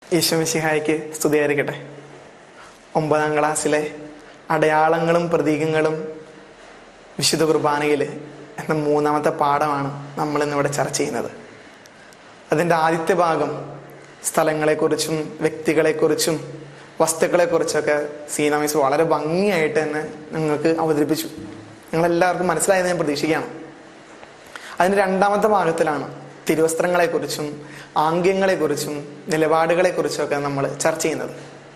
ഈശ്വമിശിഹായ്ക്ക് സ്തുതിയായിരിക്കട്ടെ ഒമ്പതാം ക്ലാസ്സിലെ അടയാളങ്ങളും പ്രതീകങ്ങളും വിശുദ്ധ കുർബാനയിൽ എന്ന മൂന്നാമത്തെ പാഠമാണ് നമ്മൾ ഇന്നിവിടെ ചർച്ച ചെയ്യുന്നത് അതിൻ്റെ ആദ്യത്തെ ഭാഗം സ്ഥലങ്ങളെക്കുറിച്ചും വ്യക്തികളെക്കുറിച്ചും വസ്തുക്കളെക്കുറിച്ചൊക്കെ സീന മിസ് വളരെ ഭംഗിയായിട്ട് തന്നെ നിങ്ങൾക്ക് അവതരിപ്പിച്ചു നിങ്ങളെല്ലാവർക്കും മനസ്സിലായെന്ന് ഞാൻ പ്രതീക്ഷിക്കുകയാണ് അതിന്റെ രണ്ടാമത്തെ ഭാഗത്തിലാണ് തിരുവസ്ത്രങ്ങളെക്കുറിച്ചും ആംഗ്യങ്ങളെക്കുറിച്ചും നിലപാടുകളെക്കുറിച്ചും ഒക്കെ നമ്മൾ ചർച്ച ചെയ്യുന്നത്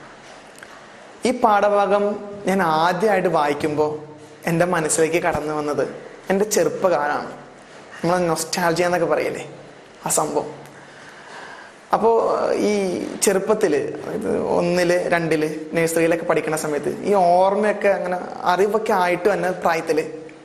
ഈ പാഠഭാഗം ഞാൻ ആദ്യമായിട്ട് വായിക്കുമ്പോൾ എൻ്റെ മനസ്സിലേക്ക് കടന്നു വന്നത് എൻ്റെ ചെറുപ്പകാലമാണ് നമ്മൾ നൊസ്റ്റാൾജിയ എന്നൊക്കെ പറയില്ലേ ആ സംഭവം അപ്പോൾ ഈ ചെറുപ്പത്തിൽ ഒന്നില് രണ്ടില് നഴ്സറിയിലൊക്കെ പഠിക്കുന്ന സമയത്ത് ഈ ഓർമ്മയൊക്കെ അങ്ങനെ അറിവൊക്കെ ആയിട്ട് തന്നെ പ്രായത്തിൽ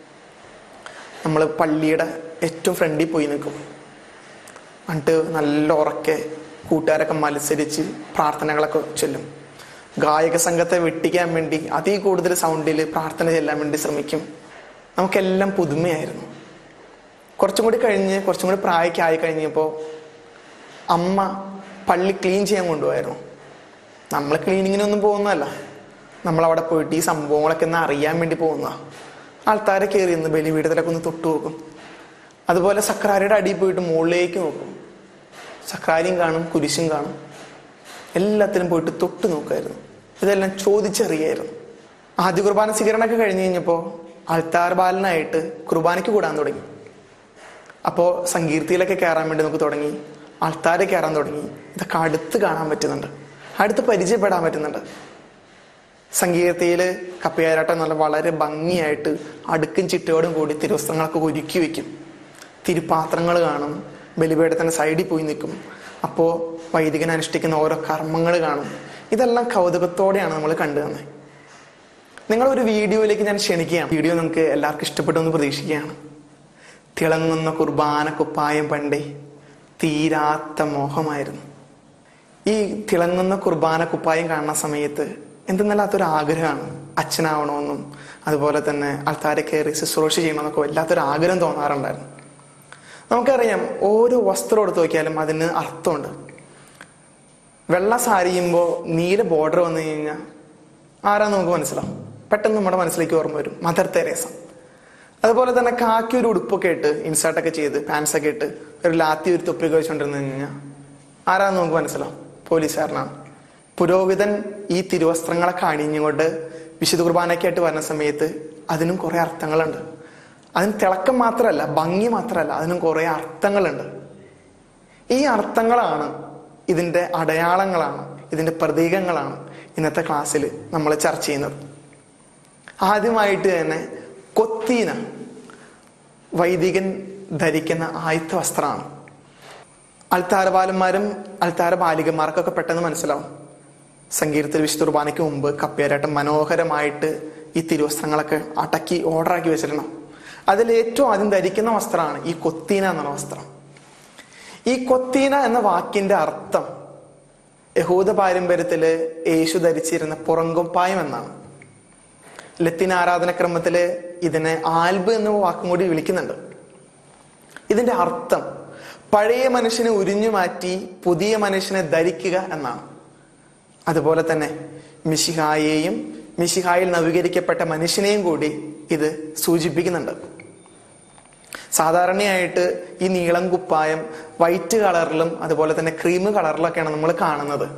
നമ്മൾ പള്ളിയുടെ ഏറ്റവും ഫ്രണ്ടിൽ പോയി നിൽക്കും എന്നിട്ട് നല്ല ഉറക്കെ കൂട്ടുകാരൊക്കെ മത്സരിച്ച് പ്രാർത്ഥനകളൊക്കെ ചൊല്ലും ഗായക സംഘത്തെ വെട്ടിക്കാൻ വേണ്ടി അതിൽ കൂടുതൽ സൗണ്ടിൽ പ്രാർത്ഥന ചെല്ലാൻ വേണ്ടി ശ്രമിക്കും നമുക്കെല്ലാം പുതുമയായിരുന്നു കുറച്ചും കൂടി കഴിഞ്ഞ് കുറച്ചും കൂടി പ്രായമൊക്കെ ആയി കഴിഞ്ഞപ്പോൾ അമ്മ പള്ളി ക്ലീൻ ചെയ്യാൻ കൊണ്ടുപോയായിരുന്നു നമ്മൾ ക്ലീനിങ്ങിനൊന്നും പോകുന്നതല്ല നമ്മൾ അവിടെ പോയിട്ട് ഈ സംഭവങ്ങളൊക്കെ ഒന്ന് അറിയാൻ വേണ്ടി പോകുന്ന ആൾക്കാരെ കയറി ഒന്ന് ബലിപീഠത്തിലൊക്കെ ഒന്ന് തൊട്ടു നോക്കും അതുപോലെ സക്രാരിയുടെ അടിയിൽ പോയിട്ട് മുകളിലേക്ക് നോക്കും സക്രാരിയും കാണും കുരിശും കാണും എല്ലാത്തിനും പോയിട്ട് തൊട്ട് നോക്കുമായിരുന്നു ഇതെല്ലാം ചോദിച്ചറിയായിരുന്നു ആദ്യ കുർബാന സ്വീകരണമൊക്കെ കഴിഞ്ഞ് കഴിഞ്ഞപ്പോൾ അൾത്താർ ബാലനായിട്ട് കുർബാനയ്ക്ക് കൂടാൻ തുടങ്ങി അപ്പോൾ സങ്കീർത്തിയിലൊക്കെ കയറാൻ വേണ്ടി നമുക്ക് തുടങ്ങി ആൾത്താരെ കയറാൻ തുടങ്ങി ഇതൊക്കെ അടുത്ത് കാണാൻ പറ്റുന്നുണ്ട് അടുത്ത് പരിചയപ്പെടാൻ പറ്റുന്നുണ്ട് സങ്കീർത്തിയിൽ കപ്പിയാരാട്ടം നല്ല വളരെ ഭംഗിയായിട്ട് അടുക്കും ചിട്ടയോടും കൂടി തിരുവസ്ത്രങ്ങളൊക്കെ ഒരുക്കി വെക്കും തിരുപാത്രങ്ങൾ കാണും ബലിപീഠത്തിന്റെ സൈഡിൽ പോയി നിൽക്കും അപ്പോൾ വൈദികൻ അനുഷ്ഠിക്കുന്ന ഓരോ കർമ്മങ്ങൾ കാണും ഇതെല്ലാം കൗതുകത്തോടെയാണ് നമ്മൾ കണ്ടു തന്നെ നിങ്ങൾ ഒരു വീഡിയോയിലേക്ക് ഞാൻ ക്ഷണിക്കുകയാണ് വീഡിയോ നിങ്ങൾക്ക് എല്ലാവർക്കും ഇഷ്ടപ്പെട്ടു എന്ന് പ്രതീക്ഷിക്കുകയാണ് തിളങ്ങുന്ന കുർബാന കുപ്പായം പണ്ടേ തീരാത്ത മോഹമായിരുന്നു ഈ തിളങ്ങുന്ന കുർബാന കുപ്പായം കാണുന്ന സമയത്ത് എന്തെന്നല്ലാത്തൊരു ആഗ്രഹമാണ് അച്ഛനാവണമെന്നും അതുപോലെ തന്നെ ആൾക്കാരെ കയറി ശുശ്രൂഷ ചെയ്യണമെന്നൊക്കെ വല്ലാത്തൊരു ആഗ്രഹം തോന്നാറുണ്ടായിരുന്നു നമുക്കറിയാം ഓരോ വസ്ത്രം എടുത്ത് നോക്കിയാലും അതിന് അർത്ഥമുണ്ട് വെള്ള സാരിയുമ്പോൾ നീല ബോർഡർ വന്നു കഴിഞ്ഞാൽ ആരാന്ന് നമുക്ക് മനസ്സിലാവും പെട്ടെന്ന് നമ്മുടെ മനസ്സിലേക്ക് ഓർമ്മ വരും മദർ തെരേസ അതുപോലെ തന്നെ കാക്കി ഒരു ഉടുപ്പൊക്കെ ഇട്ട് ഇൻസേർട്ടൊക്കെ ചെയ്ത് പാൻസ് ഒക്കെ ഇട്ട് ഒരു ലാത്തി ഒരു തൊപ്പിയൊക്കെ വെച്ചുകൊണ്ടിരുന്നു കഴിഞ്ഞാൽ ആരാന്ന് നമുക്ക് മനസ്സിലാവും പോലീസുകാരനാണ് പുരോഹിതൻ ഈ തിരുവസ്ത്രങ്ങളൊക്കെ അണിഞ്ഞുകൊണ്ട് വിശുദ്ധ കുർബാനയ്ക്കായിട്ട് വരുന്ന സമയത്ത് അതിനും കുറെ അർത്ഥങ്ങളുണ്ട് അതിന് തിളക്കം മാത്രമല്ല ഭംഗി മാത്രമല്ല അതിനും കുറെ അർത്ഥങ്ങളുണ്ട് ഈ അർത്ഥങ്ങളാണ് ഇതിന്റെ അടയാളങ്ങളാണ് ഇതിന്റെ പ്രതീകങ്ങളാണ് ഇന്നത്തെ ക്ലാസ്സിൽ നമ്മൾ ചർച്ച ചെയ്യുന്നത് ആദ്യമായിട്ട് തന്നെ കൊത്തീന വൈദികൻ ധരിക്കുന്ന ആയുധ വസ്ത്രമാണ് അൾത്താര ബാലന്മാരും അൾത്താര ബാലികന്മാർക്കൊക്കെ പെട്ടെന്ന് മനസ്സിലാവും സംഗീതത്തിൽ വിശുദ്ധ കുർബാനയ്ക്ക് മുമ്പ് കപ്പേരാട്ടം മനോഹരമായിട്ട് ഈ തിരുവസ്ത്രങ്ങളൊക്കെ അടക്കി ഓർഡറാക്കി വെച്ചിരണം അതിൽ ഏറ്റവും ആദ്യം ധരിക്കുന്ന വസ്ത്രമാണ് ഈ കൊത്തീന എന്നുള്ള വസ്ത്രം ഈ കൊത്തീന എന്ന വാക്കിന്റെ അർത്ഥം യഹൂദ പാരമ്പര്യത്തില് യേശു ധരിച്ചിരുന്ന പുറങ്കൊപ്പായം എന്നാണ് ലത്തീൻ ആരാധനക്രമത്തില് ഇതിനെ ആൽബ് എന്ന വാക്കും കൂടി വിളിക്കുന്നുണ്ട് ഇതിന്റെ അർത്ഥം പഴയ മനുഷ്യനെ ഉരിഞ്ഞു മാറ്റി പുതിയ മനുഷ്യനെ ധരിക്കുക എന്നാണ് അതുപോലെ തന്നെ മിശിഹായെയും മിശിഹായിൽ നവീകരിക്കപ്പെട്ട മനുഷ്യനെയും കൂടി ഇത് സൂചിപ്പിക്കുന്നുണ്ട് സാധാരണയായിട്ട് ഈ നീളം കുപ്പായം വൈറ്റ് കളറിലും അതുപോലെ തന്നെ ക്രീം കളറിലൊക്കെയാണ് നമ്മൾ കാണുന്നത്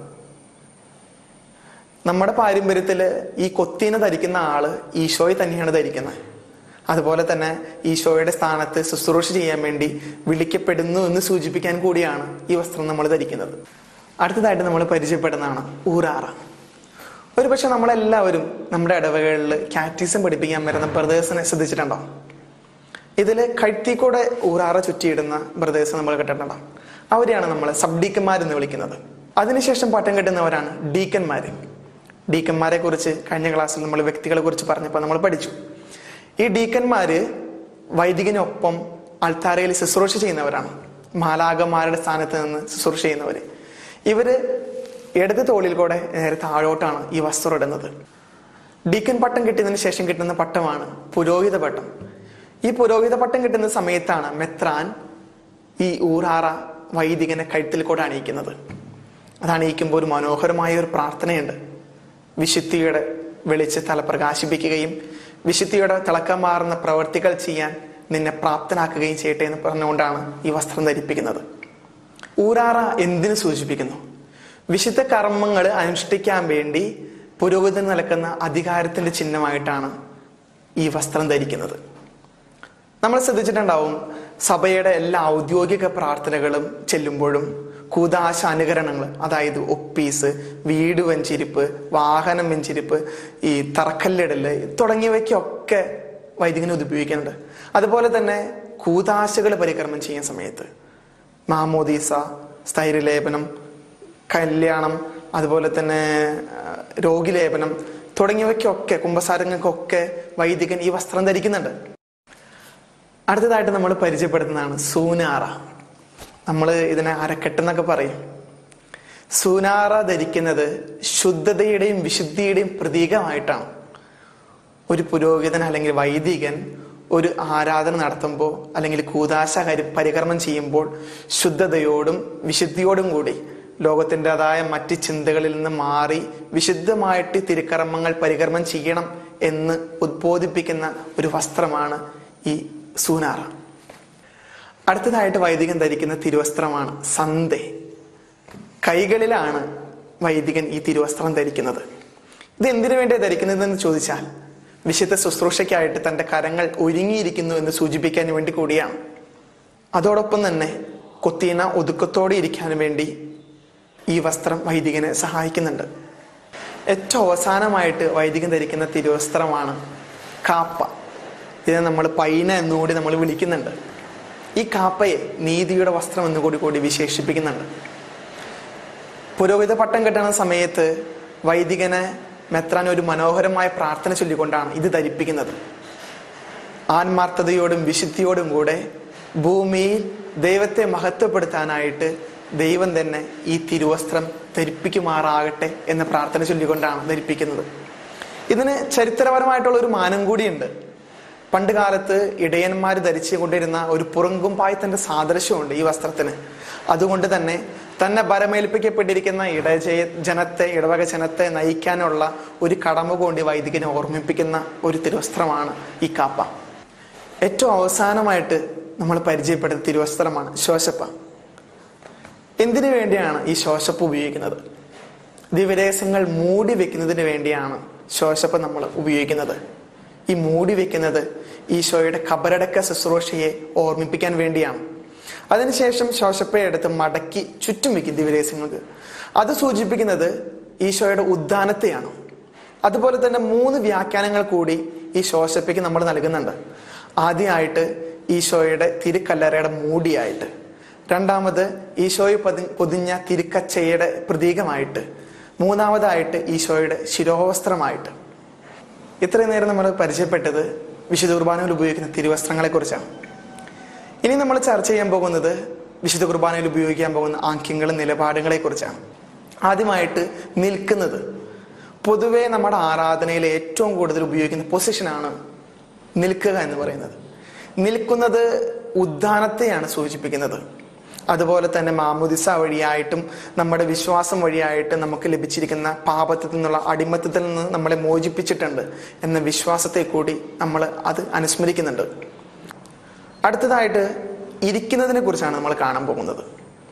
നമ്മുടെ പാരമ്പര്യത്തിൽ ഈ കൊത്തീന ധരിക്കുന്ന ആള് ഈശോയെ തന്നെയാണ് ധരിക്കുന്നത് അതുപോലെ തന്നെ ഈശോയുടെ സ്ഥാനത്ത് ശുശ്രൂഷ ചെയ്യാൻ വേണ്ടി വിളിക്കപ്പെടുന്നു എന്ന് സൂചിപ്പിക്കാൻ കൂടിയാണ് ഈ വസ്ത്രം നമ്മൾ ധരിക്കുന്നത് അടുത്തതായിട്ട് നമ്മൾ പരിചയപ്പെടുന്നതാണ് ഊറാറ ഒരു പക്ഷെ നമ്മളെല്ലാവരും നമ്മുടെ ഇടവകളിൽ കാറ്റിസം പഠിപ്പിക്കാൻ വരുന്ന ബ്രദേഴ്സിനെ ശ്രദ്ധിച്ചിട്ടുണ്ടോ ഇതിൽ കഴുത്തിക്കൂടെ ഊറാറ ചുറ്റിയിടുന്ന ബ്രദേഴ്സ് നമ്മൾ കേട്ടിട്ടുണ്ടോ അവരെയാണ് നമ്മൾ സബ് ഡീക്കന്മാരെന്ന് വിളിക്കുന്നത് അതിനുശേഷം പട്ടം കെട്ടുന്നവരാണ് ഡീക്കന്മാര് ഡീക്കന്മാരെ കുറിച്ച് കഴിഞ്ഞ ക്ലാസ്സിൽ നമ്മൾ വ്യക്തികളെ കുറിച്ച് പറഞ്ഞപ്പോൾ നമ്മൾ പഠിച്ചു ഈ ഡീക്കന്മാര് വൈദികനൊപ്പം അൾത്താരയിൽ ശുശ്രൂഷ ചെയ്യുന്നവരാണ് മാലാകന്മാരുടെ സ്ഥാനത്ത് നിന്ന് ശുശ്രൂഷ ചെയ്യുന്നവര് ഇവര് ഇടത് തോളിൽ കൂടെ നേരെ താഴോട്ടാണ് ഈ വസ്ത്രം ഇടുന്നത് ഡീക്കൻ പട്ടം കിട്ടിയതിന് ശേഷം കിട്ടുന്ന പട്ടമാണ് പുരോഹിത പട്ടം ഈ പുരോഹിത പട്ടം കിട്ടുന്ന സമയത്താണ് മെത്രാൻ ഈ ഊറാറ വൈദികനെ കഴുത്തിൽ കൂടെ അണിയിക്കുന്നത് അത് അണിയിക്കുമ്പോൾ ഒരു മനോഹരമായ ഒരു പ്രാർത്ഥനയുണ്ട് വിശുദ്ധിയുടെ വെളിച്ചത്തല പ്രകാശിപ്പിക്കുകയും വിശുദ്ധിയുടെ തിളക്കം മാറുന്ന പ്രവർത്തികൾ ചെയ്യാൻ നിന്നെ പ്രാപ്തനാക്കുകയും ചെയ്യട്ടെ എന്ന് പറഞ്ഞുകൊണ്ടാണ് ഈ വസ്ത്രം ധരിപ്പിക്കുന്നത് ഊരാറ എന്തിനു സൂചിപ്പിക്കുന്നു വിശുദ്ധ കർമ്മങ്ങൾ അനുഷ്ഠിക്കാൻ വേണ്ടി പുരോഗതി നിലക്കുന്ന അധികാരത്തിന്റെ ചിഹ്നമായിട്ടാണ് ഈ വസ്ത്രം ധരിക്കുന്നത് നമ്മൾ ശ്രദ്ധിച്ചിട്ടുണ്ടാവും സഭയുടെ എല്ലാ ഔദ്യോഗിക പ്രാർത്ഥനകളും ചെല്ലുമ്പോഴും കൂതാശ അനുകരണങ്ങൾ അതായത് ഒപ്പീസ് വീട് വെഞ്ചിരിപ്പ് വാഹനം വെഞ്ചിരിപ്പ് ഈ തറക്കല്ലിടല് തുടങ്ങിയവയ്ക്കൊക്കെ വൈദികന് ഇത് ഉപയോഗിക്കുന്നുണ്ട് അതുപോലെ തന്നെ കൂതാശകൾ പരികർമ്മം ചെയ്യുന്ന സമയത്ത് മാമോദീസ സ്ഥൈര്യലേപനം കല്യാണം അതുപോലെ തന്നെ ആ, രോഗിലേപനം തുടങ്ങിയവയ്ക്കൊക്കെ കുംഭസാരങ്ങൾക്കൊക്കെ വൈദികൻ ഈ വസ്ത്രം ധരിക്കുന്നുണ്ട് അടുത്തതായിട്ട് നമ്മൾ പരിചയപ്പെടുത്തുന്നതാണ് സൂനാറ നമ്മൾ ഇതിനെ അരക്കെട്ടെന്നൊക്കെ പറയും സൂനാറ ധരിക്കുന്നത് ശുദ്ധതയുടെയും വിശുദ്ധിയുടെയും പ്രതീകമായിട്ടാണ് ഒരു പുരോഹിതൻ അല്ലെങ്കിൽ വൈദികൻ ഒരു ആരാധന നടത്തുമ്പോൾ അല്ലെങ്കിൽ കൂതാശ കരി പരികർമ്മം ചെയ്യുമ്പോൾ ശുദ്ധതയോടും വിശുദ്ധിയോടും കൂടി ലോകത്തിൻ്റെതായ മറ്റ് ചിന്തകളിൽ നിന്ന് മാറി വിശുദ്ധമായിട്ട് തിരുക്കർമ്മങ്ങൾ പരികർമ്മം ചെയ്യണം എന്ന് ഉദ്ബോധിപ്പിക്കുന്ന ഒരു വസ്ത്രമാണ് ഈ സൂനാറ അടുത്തതായിട്ട് വൈദികൻ ധരിക്കുന്ന തിരുവസ്ത്രമാണ് സന്ദേ കൈകളിലാണ് വൈദികൻ ഈ തിരുവസ്ത്രം ധരിക്കുന്നത് ഇത് എന്തിനു വേണ്ടിയാണ് ധരിക്കുന്നതെന്ന് ചോദിച്ചാൽ വിശുദ്ധ ശുശ്രൂഷയ്ക്കായിട്ട് തന്റെ കരങ്ങൾ ഒരുങ്ങിയിരിക്കുന്നു എന്ന് സൂചിപ്പിക്കാൻ വേണ്ടി കൂടിയാണ് അതോടൊപ്പം തന്നെ കൊത്തീന ഒതുക്കത്തോടെ ഇരിക്കാൻ വേണ്ടി ഈ വസ്ത്രം വൈദികനെ സഹായിക്കുന്നുണ്ട് ഏറ്റവും അവസാനമായിട്ട് വൈദികൻ ധരിക്കുന്ന തിരുവസ്ത്രമാണ് കാപ്പ ഇതിനെ നമ്മൾ പൈന എന്നുകൂടി നമ്മൾ വിളിക്കുന്നുണ്ട് ഈ കാപ്പയെ നീതിയുടെ വസ്ത്രം എന്നുകൂടി കൂടി വിശേഷിപ്പിക്കുന്നുണ്ട് പുരോഹിത പട്ടം കെട്ടുന്ന സമയത്ത് വൈദികനെ മെത്രാൻ ഒരു മനോഹരമായ പ്രാർത്ഥന ചൊല്ലിക്കൊണ്ടാണ് ഇത് ധരിപ്പിക്കുന്നത് ആത്മാർത്ഥതയോടും വിശുദ്ധിയോടും കൂടെ ഭൂമിയിൽ ദൈവത്തെ മഹത്വപ്പെടുത്താനായിട്ട് ദൈവം തന്നെ ഈ തിരുവസ്ത്രം ധരിപ്പിക്കുമാറാകട്ടെ എന്ന പ്രാർത്ഥന ചൊല്ലിക്കൊണ്ടാണ് ധരിപ്പിക്കുന്നത് ഇതിന് ചരിത്രപരമായിട്ടുള്ള ഒരു മാനം കൂടിയുണ്ട് പണ്ട് കാലത്ത് ഇടയന്മാർ ധരിച്ചു കൊണ്ടിരുന്ന ഒരു പുറങ്കുംപായത്തിന്റെ സാദൃശ്യമുണ്ട് ഈ വസ്ത്രത്തിന് അതുകൊണ്ട് തന്നെ തന്നെ ബരമേൽപ്പിക്കപ്പെട്ടിരിക്കുന്ന ഇടജയ ജനത്തെ ഇടവക ജനത്തെ നയിക്കാനുള്ള ഒരു കടമ കൊണ്ട് വൈദികനെ ഓർമ്മിപ്പിക്കുന്ന ഒരു തിരുവസ്ത്രമാണ് ഈ കാപ്പ ഏറ്റവും അവസാനമായിട്ട് നമ്മൾ പരിചയപ്പെടുന്ന തിരുവസ്ത്രമാണ് ശോശപ്പ എന്തിനു വേണ്ടിയാണ് ഈ ശോശപ്പ് ഉപയോഗിക്കുന്നത് ദിവരേശങ്ങൾ മൂടി വെക്കുന്നതിന് വേണ്ടിയാണ് ശോശപ്പ് നമ്മൾ ഉപയോഗിക്കുന്നത് ഈ മൂടി വെക്കുന്നത് ഈശോയുടെ കബറടക്ക ശുശ്രൂഷയെ ഓർമ്മിപ്പിക്കാൻ വേണ്ടിയാണ് അതിനുശേഷം ശോശപ്പയെ എടുത്ത് മടക്കി ചുറ്റും വെക്കും ദിവരേശങ്ങൾക്ക് അത് സൂചിപ്പിക്കുന്നത് ഈശോയുടെ ഉദ്ധാനത്തെയാണ് അതുപോലെ തന്നെ മൂന്ന് വ്യാഖ്യാനങ്ങൾ കൂടി ഈ ശോശപ്പയ്ക്ക് നമ്മൾ നൽകുന്നുണ്ട് ആദ്യമായിട്ട് ഈശോയുടെ തിരുക്കല്ലറയുടെ മൂടിയായിട്ട് രണ്ടാമത് ഈശോയെ പതി പൊതിഞ്ഞ തിരുക്കച്ചയുടെ പ്രതീകമായിട്ട് മൂന്നാമതായിട്ട് ഈശോയുടെ ശിരോവസ്ത്രമായിട്ട് ഇത്രയും നേരം നമ്മൾ പരിചയപ്പെട്ടത് വിശുദ്ധ കുർബാനയിൽ ഉപയോഗിക്കുന്ന തിരുവസ്ത്രങ്ങളെ കുറിച്ചാണ് ഇനി നമ്മൾ ചർച്ച ചെയ്യാൻ പോകുന്നത് വിശുദ്ധ കുർബാനയിൽ ഉപയോഗിക്കാൻ പോകുന്ന ആംഗ്യങ്ങളും നിലപാടുകളെ കുറിച്ചാണ് ആദ്യമായിട്ട് നിൽക്കുന്നത് പൊതുവെ നമ്മുടെ ആരാധനയിൽ ഏറ്റവും കൂടുതൽ ഉപയോഗിക്കുന്ന പൊസിഷനാണ് നിൽക്കുക എന്ന് പറയുന്നത് നിൽക്കുന്നത് ഉദ്ധാനത്തെയാണ് സൂചിപ്പിക്കുന്നത് അതുപോലെ തന്നെ മാമുദിസ വഴിയായിട്ടും നമ്മുടെ വിശ്വാസം വഴിയായിട്ട് നമുക്ക് ലഭിച്ചിരിക്കുന്ന പാപത്തിൽ നിന്നുള്ള അടിമത്തത്തിൽ നിന്ന് നമ്മളെ മോചിപ്പിച്ചിട്ടുണ്ട് എന്ന വിശ്വാസത്തെ കൂടി നമ്മൾ അത് അനുസ്മരിക്കുന്നുണ്ട് അടുത്തതായിട്ട് ഇരിക്കുന്നതിനെ കുറിച്ചാണ് നമ്മൾ കാണാൻ പോകുന്നത്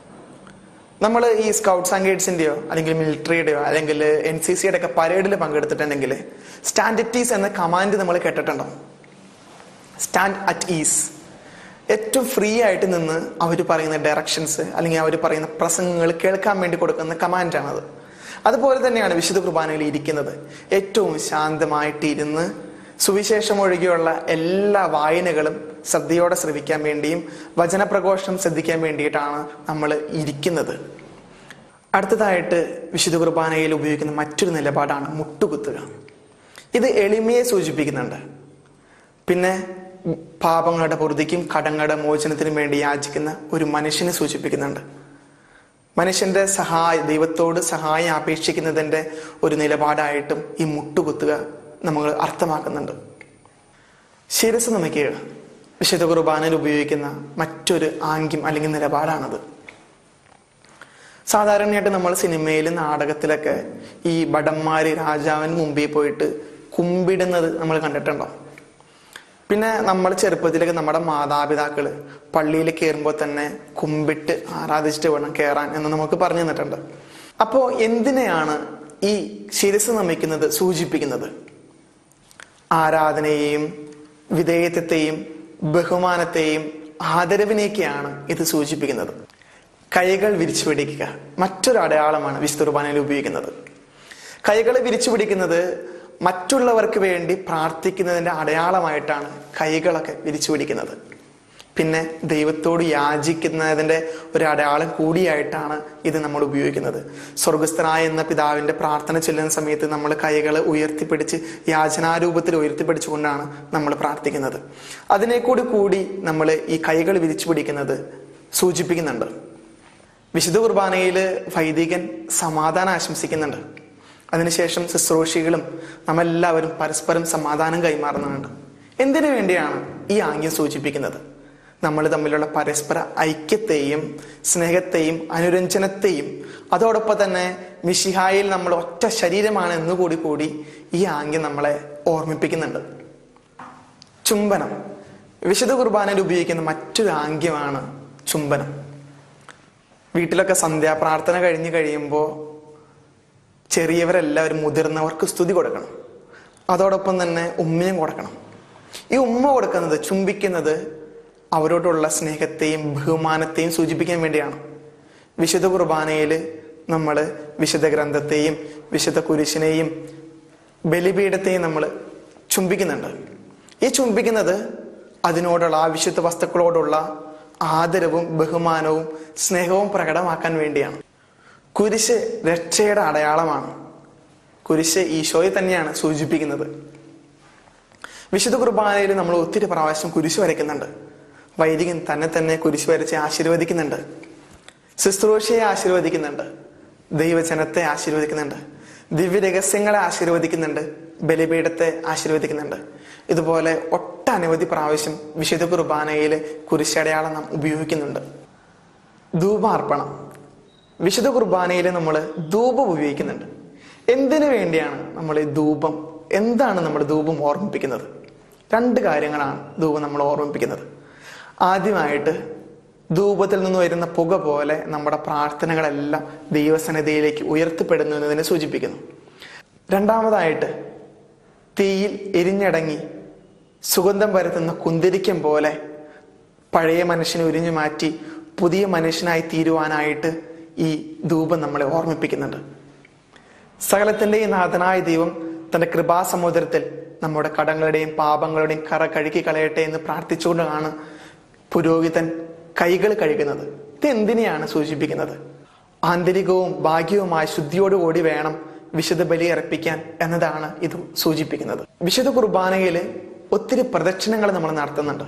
നമ്മൾ ഈ സ്കൗട്ട്സ് ആൻഡ് ഗൈഡ്സിന്റെയോ അല്ലെങ്കിൽ മിലിറ്ററിയുടെയോ അല്ലെങ്കിൽ എൻ സി സിയുടെ ഒക്കെ പരേഡിൽ പങ്കെടുത്തിട്ടുണ്ടെങ്കിൽ സ്റ്റാൻഡ് അറ്റ് ഈസ് എന്ന കമാൻഡ് നമ്മൾ കേട്ടിട്ടുണ്ടോ സ്റ്റാൻഡ് അറ്റ് ഈസ് ഏറ്റവും ഫ്രീ ആയിട്ട് നിന്ന് അവർ പറയുന്ന ഡയറക്ഷൻസ് അല്ലെങ്കിൽ അവർ പറയുന്ന പ്രസംഗങ്ങൾ കേൾക്കാൻ വേണ്ടി കൊടുക്കുന്ന കമാൻഡാണത് അതുപോലെ തന്നെയാണ് വിശുദ്ധ കുർബാനയിൽ ഇരിക്കുന്നത് ഏറ്റവും ശാന്തമായിട്ട് ഇരുന്ന് സുവിശേഷം ഒഴികെയുള്ള എല്ലാ വായനകളും ശ്രദ്ധയോടെ ശ്രവിക്കാൻ വേണ്ടിയും വചനപ്രഘോഷണം ശ്രദ്ധിക്കാൻ വേണ്ടിയിട്ടാണ് നമ്മൾ ഇരിക്കുന്നത് അടുത്തതായിട്ട് വിശുദ്ധ കുർബാനയിൽ ഉപയോഗിക്കുന്ന മറ്റൊരു നിലപാടാണ് മുട്ടുകുത്തുക ഇത് എളിമയെ സൂചിപ്പിക്കുന്നുണ്ട് പിന്നെ പാപങ്ങളുടെ പൊറുതിക്കും കടങ്ങളുടെ മോചനത്തിനും വേണ്ടി യാചിക്കുന്ന ഒരു മനുഷ്യനെ സൂചിപ്പിക്കുന്നുണ്ട് മനുഷ്യന്റെ സഹായ ദൈവത്തോട് സഹായം അപേക്ഷിക്കുന്നതിന്റെ ഒരു നിലപാടായിട്ടും ഈ മുട്ടുകുത്തുക നമ്മൾ അർത്ഥമാക്കുന്നുണ്ട് ശിരസ് നമിക്കുക വിശുദ്ധ കുർബാനയിൽ ഉപയോഗിക്കുന്ന മറ്റൊരു ആംഗ്യം അല്ലെങ്കിൽ നിലപാടാണത് സാധാരണയായിട്ട് നമ്മൾ സിനിമയിലും നാടകത്തിലൊക്കെ ഈ ഭടന്മാര് രാജാവിന് മുമ്പിൽ പോയിട്ട് കുമ്പിടുന്നത് നമ്മൾ കണ്ടിട്ടുണ്ടോ പിന്നെ നമ്മൾ ചെറുപ്പത്തിലൊക്കെ നമ്മുടെ മാതാപിതാക്കള് പള്ളിയിൽ കയറുമ്പോൾ തന്നെ കുമ്പിട്ട് ആരാധിച്ചിട്ട് വേണം കയറാൻ എന്ന് നമുക്ക് പറഞ്ഞു തന്നിട്ടുണ്ട് അപ്പോൾ എന്തിനെയാണ് ഈ ശിരസ് നമിക്കുന്നത് സൂചിപ്പിക്കുന്നത് ആരാധനയെയും വിധേയത്വത്തെയും ബഹുമാനത്തെയും ആദരവിനെയൊക്കെയാണ് ഇത് സൂചിപ്പിക്കുന്നത് കൈകൾ വിരിച്ചു പിടിക്കുക മറ്റൊരു അടയാളമാണ് വിശുദ്ധ കുർബാനയിൽ ഉപയോഗിക്കുന്നത് കൈകൾ വിരിച്ചു പിടിക്കുന്നത് മറ്റുള്ളവർക്ക് വേണ്ടി പ്രാർത്ഥിക്കുന്നതിന്റെ അടയാളമായിട്ടാണ് കൈകളൊക്കെ വിരിച്ചു പിടിക്കുന്നത് പിന്നെ ദൈവത്തോട് യാചിക്കുന്നതിന്റെ ഒരു അടയാളം കൂടിയായിട്ടാണ് ഇത് നമ്മൾ ഉപയോഗിക്കുന്നത് സ്വർഗസ്ഥനായ എന്ന പിതാവിന്റെ പ്രാർത്ഥന ചൊല്ലുന്ന സമയത്ത് നമ്മൾ കൈകൾ ഉയർത്തിപ്പിടിച്ച് യാചനാരൂപത്തിൽ ഉയർത്തിപ്പിടിച്ചുകൊണ്ടാണ് നമ്മൾ പ്രാർത്ഥിക്കുന്നത് അതിനെ കൂടി കൂടി നമ്മൾ ഈ കൈകൾ വിരിച്ചു പിടിക്കുന്നത് സൂചിപ്പിക്കുന്നുണ്ട് വിശുദ്ധ കുർബാനയിൽ വൈദികൻ സമാധാനം ആശംസിക്കുന്നുണ്ട് അതിനുശേഷം ശുശ്രൂഷികളും നമ്മെല്ലാവരും പരസ്പരം സമാധാനം കൈമാറുന്നുണ്ട് എന്തിനു വേണ്ടിയാണ് ഈ ആംഗ്യം സൂചിപ്പിക്കുന്നത് നമ്മൾ തമ്മിലുള്ള പരസ്പര ഐക്യത്തെയും സ്നേഹത്തെയും അനുരഞ്ജനത്തെയും അതോടൊപ്പം തന്നെ മിഷിഹായിൽ നമ്മൾ ഒറ്റ ശരീരമാണ് എന്നുകൂടി കൂടി ഈ ആംഗ്യം നമ്മളെ ഓർമ്മിപ്പിക്കുന്നുണ്ട് ചുംബനം വിശുദ്ധ കുർബാനയിൽ ഉപയോഗിക്കുന്ന മറ്റൊരു ആംഗ്യമാണ് ചുംബനം വീട്ടിലൊക്കെ സന്ധ്യാപ്രാർത്ഥന കഴിഞ്ഞ് കഴിയുമ്പോൾ ചെറിയവരെല്ലാവരും മുതിർന്നവർക്ക് സ്തുതി കൊടുക്കണം അതോടൊപ്പം തന്നെ ഉമ്മയും കൊടുക്കണം ഈ ഉമ്മ കൊടുക്കുന്നത് ചുംബിക്കുന്നത് അവരോടുള്ള സ്നേഹത്തെയും ബഹുമാനത്തെയും സൂചിപ്പിക്കാൻ വേണ്ടിയാണ് വിശുദ്ധ കുർബാനയിൽ നമ്മൾ വിശുദ്ധ ഗ്രന്ഥത്തെയും വിശുദ്ധ കുരിശിനെയും ബലിപീഠത്തെയും നമ്മൾ ചുംബിക്കുന്നുണ്ട് ഈ ചുംബിക്കുന്നത് അതിനോടുള്ള ആ വിശുദ്ധ വസ്തുക്കളോടുള്ള ആദരവും ബഹുമാനവും സ്നേഹവും പ്രകടമാക്കാൻ വേണ്ടിയാണ് കുരിശ് രക്ഷയുടെ അടയാളമാണ് കുരിശ് ഈശോയെ തന്നെയാണ് സൂചിപ്പിക്കുന്നത് വിശുദ്ധ കുർബാനയിൽ നമ്മൾ ഒത്തിരി പ്രാവശ്യം കുരിശ് വരയ്ക്കുന്നുണ്ട് വൈദികൻ തന്നെ തന്നെ കുരിശ് വരച്ച് ആശീർവദിക്കുന്നുണ്ട് ശുശ്രൂഷയെ ആശീർവദിക്കുന്നുണ്ട് ദൈവജനത്തെ ആശീർവദിക്കുന്നുണ്ട് ദിവ്യ രഹസ്യങ്ങളെ ആശീർവദിക്കുന്നുണ്ട് ബലിപീഠത്തെ ആശീർവദിക്കുന്നുണ്ട് ഇതുപോലെ ഒട്ടനവധി പ്രാവശ്യം വിശുദ്ധ കുർബാനയിൽ കുരിശടയാളം നാം ഉപയോഗിക്കുന്നുണ്ട് ധൂപാർപ്പണം വിശുദ്ധ കുർബാനയിൽ നമ്മൾ ധൂപം ഉപയോഗിക്കുന്നുണ്ട് എന്തിനു വേണ്ടിയാണ് നമ്മൾ ഈ ധൂപം എന്താണ് നമ്മൾ ധൂപം ഓർമ്മിപ്പിക്കുന്നത് രണ്ട് കാര്യങ്ങളാണ് ധൂപം നമ്മൾ ഓർമ്മിപ്പിക്കുന്നത് ആദ്യമായിട്ട് ധൂപത്തിൽ നിന്ന് വരുന്ന പുക പോലെ നമ്മുടെ പ്രാർത്ഥനകളെല്ലാം ദൈവസന്നിധിയിലേക്ക് ഉയർത്തിപ്പെടുന്നു എന്നതിനെ സൂചിപ്പിക്കുന്നു രണ്ടാമതായിട്ട് തീയിൽ എരിഞ്ഞടങ്ങി സുഗന്ധം പരത്തുന്ന കുന്തിരിക്കം പോലെ പഴയ മനുഷ്യനെ ഉരിഞ്ഞു മാറ്റി പുതിയ മനുഷ്യനായി തീരുവാനായിട്ട് ഈ ധൂപം നമ്മളെ ഓർമ്മിപ്പിക്കുന്നുണ്ട് സകലത്തിന്റെയും നാഥനായ ദൈവം തന്റെ കൃപാസമുദ്രത്തിൽ നമ്മുടെ കടങ്ങളുടെയും പാപങ്ങളുടെയും കറ കഴുകി കളയട്ടെ എന്ന് പ്രാർത്ഥിച്ചുകൊണ്ടാണ് പുരോഹിതൻ കൈകൾ കഴുകുന്നത് ഇത് എന്തിനെയാണ് സൂചിപ്പിക്കുന്നത് ആന്തരികവും ഭാഗ്യവുമായ ശുദ്ധിയോടുകൂടി വേണം വിശുദ്ധ ബലി അർപ്പിക്കാൻ എന്നതാണ് ഇത് സൂചിപ്പിക്കുന്നത് വിശുദ്ധ കുർബാനയിൽ ഒത്തിരി പ്രദക്ഷിണങ്ങൾ നമ്മൾ നടത്തുന്നുണ്ട്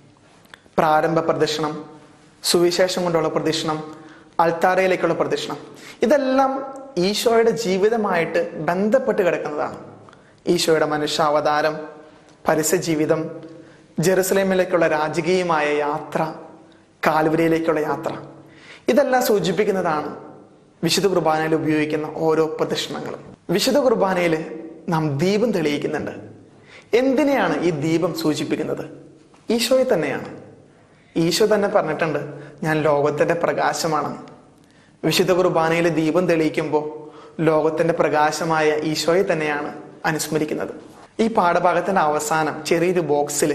പ്രാരംഭ പ്രദക്ഷിണം സുവിശേഷം കൊണ്ടുള്ള പ്രദക്ഷിണം അൾത്താരയിലേക്കുള്ള പ്രദക്ഷിണം ഇതെല്ലാം ഈശോയുടെ ജീവിതമായിട്ട് ബന്ധപ്പെട്ട് കിടക്കുന്നതാണ് ഈശോയുടെ മനുഷ്യാവതാരം പരസ്യ ജീവിതം ജെറുസലേമിലേക്കുള്ള രാജകീയമായ യാത്ര കാൽവരിയിലേക്കുള്ള യാത്ര ഇതെല്ലാം സൂചിപ്പിക്കുന്നതാണ് വിശുദ്ധ കുർബാനയിൽ ഉപയോഗിക്കുന്ന ഓരോ പ്രദക്ഷിണങ്ങളും വിശുദ്ധ കുർബാനയിൽ നാം ദീപം തെളിയിക്കുന്നുണ്ട് എന്തിനെയാണ് ഈ ദീപം സൂചിപ്പിക്കുന്നത് ഈശോയെ തന്നെയാണ് ഈശോ തന്നെ പറഞ്ഞിട്ടുണ്ട് ഞാൻ ലോകത്തിന്റെ പ്രകാശമാണെന്ന് വിശുദ്ധ കുർബാനയിൽ ദീപം തെളിയിക്കുമ്പോൾ ലോകത്തിന്റെ പ്രകാശമായ ഈശോയെ തന്നെയാണ് അനുസ്മരിക്കുന്നത് ഈ പാഠഭാഗത്തിന്റെ അവസാനം ചെറിയൊരു ബോക്സിൽ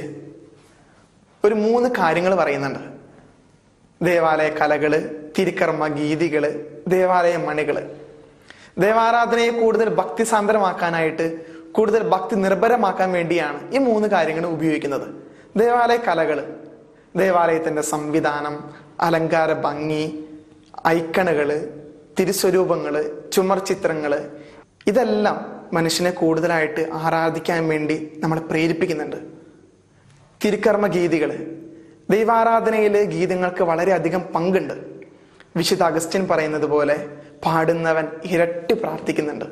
ഒരു മൂന്ന് കാര്യങ്ങൾ പറയുന്നുണ്ട് ദേവാലയ കലകള് തിരുക്കർമ്മ ഗീതികള് ദേവാലയ മണികള് ദേവാരാധനയെ കൂടുതൽ ഭക്തിസാന്ദ്രമാക്കാനായിട്ട് കൂടുതൽ ഭക്തി നിർഭരമാക്കാൻ വേണ്ടിയാണ് ഈ മൂന്ന് കാര്യങ്ങൾ ഉപയോഗിക്കുന്നത് ദേവാലയ കലകള് ദേവാലയത്തിന്റെ സംവിധാനം അലങ്കാര ഭംഗി ഐക്കണുകള് തിരുസ്വരൂപങ്ങള് ചുമർ ചിത്രങ്ങള് ഇതെല്ലാം മനുഷ്യനെ കൂടുതലായിട്ട് ആരാധിക്കാൻ വേണ്ടി നമ്മളെ പ്രേരിപ്പിക്കുന്നുണ്ട് തിരുക്കർമ്മ ഗീതികള് ദൈവാരാധനയില് ഗീതങ്ങൾക്ക് വളരെയധികം പങ്കുണ്ട് വിശുദ്ധ അഗസ്റ്റിൻ പറയുന്നത് പോലെ പാടുന്നവൻ ഇരട്ടി പ്രാർത്ഥിക്കുന്നുണ്ട്